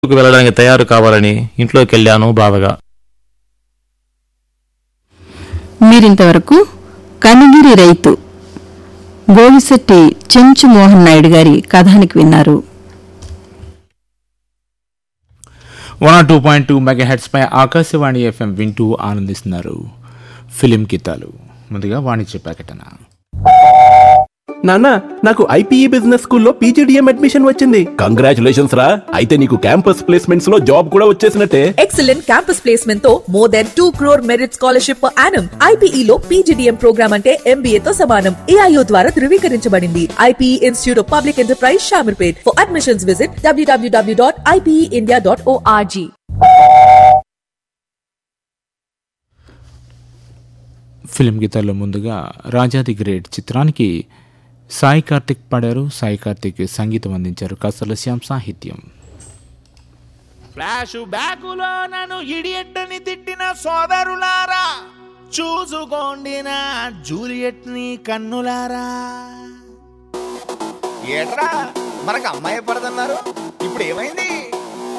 కు వెళ్ళడానికి తయారు కావాలని ఇంట్లోకి వెళ్ళాను బాధగా మీరింతవరకు కనిగిరి రైతు గోవిశెట్టి చెంచు మోహన్ నాయుడు గారి కథానికి విన్నారు one two point two megahertz పై ఆకాశవాణి ఎఫ్ఎం వింటూ ఆనందిస్తున్నారు ఫిలిం గీతాలు ముందుగా వాణిజ్య ప్రకటన నాన్న నాకు ఐపీఈ బిజినెస్ స్కూల్లో పీజీడిఎం అడ్మిషన్ వచ్చింది కంగ్రాచులేషన్స్ రా అయితే నీకు క్యాంపస్ ప్లేస్మెంట్స్ లో జాబ్ కూడా వచ్చేసినట్టే ఎక్సలెంట్ క్యాంపస్ ప్లేస్మెంట్ తో more than two crore merit scholarship per annum IPE లో పీజీడీఎం ప్రోగ్రామ్ అంటే ఎంబీఏ తో సమానం ఏఐఓ ద్వారా ధృవీకరించబడింది IPE institute of public enterprise Shamirpet for admissions visit WWW dot IPE India dot ORG film గీతాల్లో ముందుగా రాజాది గ్రేట్ చిత్రానికి సాయి కార్తిక్ పాడారు సాయి కార్తిక్ సంగీతం అందించారు కసల శ్యామ్ సాహిత్యం ఫ్లాష్ బ్యాకులో నన్ను ఇడియట్ అని తిట్టిన సోదరులారా చూసుకోండి నా జూలియట్ ని కన్నులారా ఏట్రా మనకు అమ్మాయి పడదన్నారు ఇప్పుడు ఏమైంది